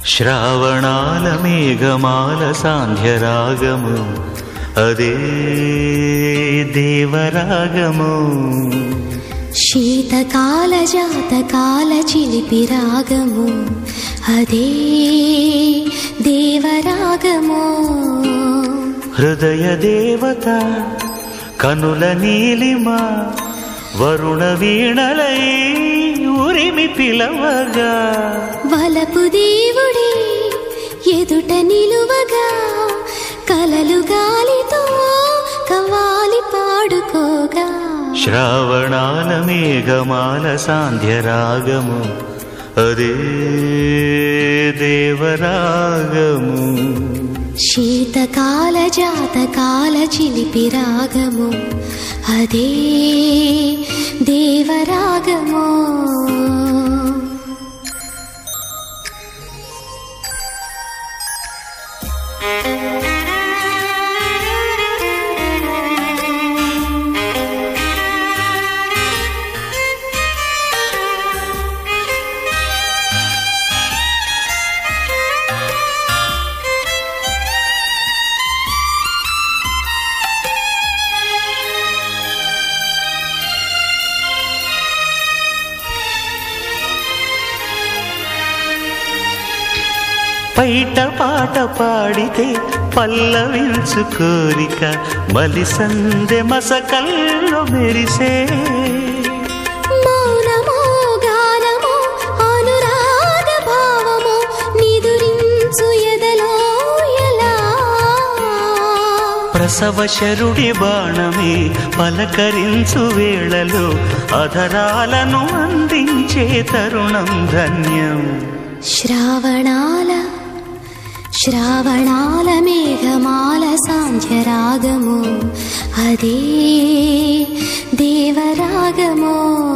శ్రావణాల మేఘమాల సాంధ్యరాగము అదే దేవరాగము శీతకాల జాతకాల చిలిపి రాగము అదే దేవరాగము హృదయ దేవత కనుల నీలిమ వరుణ వీణలై ఉరిమి పిలవగా వలపు దేవుడే ఎదుట నిలువగా కలలు గాలితో కవాలి పాడుకోగా శ్రావణాల మేఘమాల సాంధ్యరాగము అదే దేవరాగము శీతకాల జాతకాల చిలిపి రాగము అదే దేవరాగము పైట పాట పాడితే పల్లవించు కోరిక మలి సందె మసకల్లో మెరిసే మౌనమో గానమో అనురాగ భావమో నిదురించు ఎదలో ఎలా ప్రసవ శరుడి బాణమే పలకరించు వేళలో అధరాలను అందించే తరుణం ధన్యం శ్రావణాల శ్రావణాల మేఘమాల సాంధ్యరాగము అదే దేవరాగము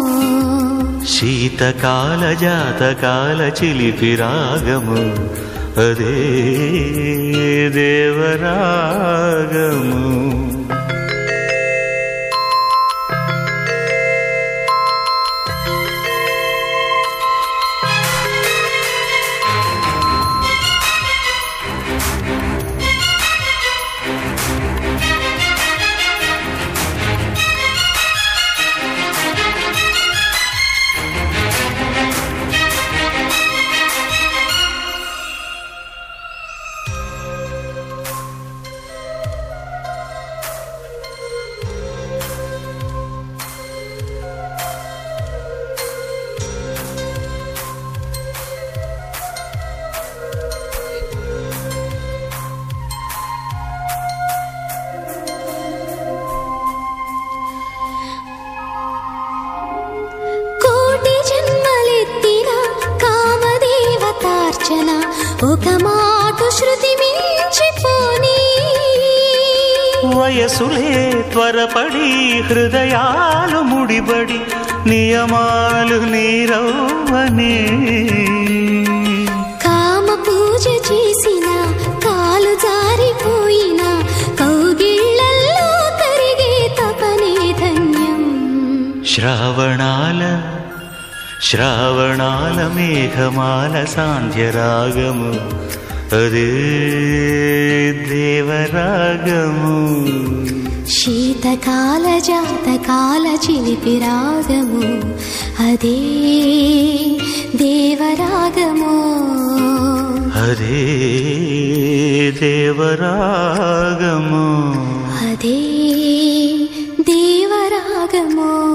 శీతకాల జాతకాల చిలిపి రాగము అదే దేవరాగము కోటి జన్మలెత్తిన కామదేవతార్చన ఒక మాట శృతి మించిపోని వయసులే త్వరపడి హృదయాలు ముడిబడి నియమాలు నీరవ్వనే కామ పూజ చేసిన కాలు జారిపోయిన కౌగిళ్ళల్లో కరిగే తపనే ధన్యం శ్రావణాల శ్రావణాల మేఘమాల సాంధ్యరాగము అదే దేవరాగము శీతకాల జాతకాల చిలిపి రాగము అదే దేవరాగము అదే దేవరాగము అదే దేవరాగము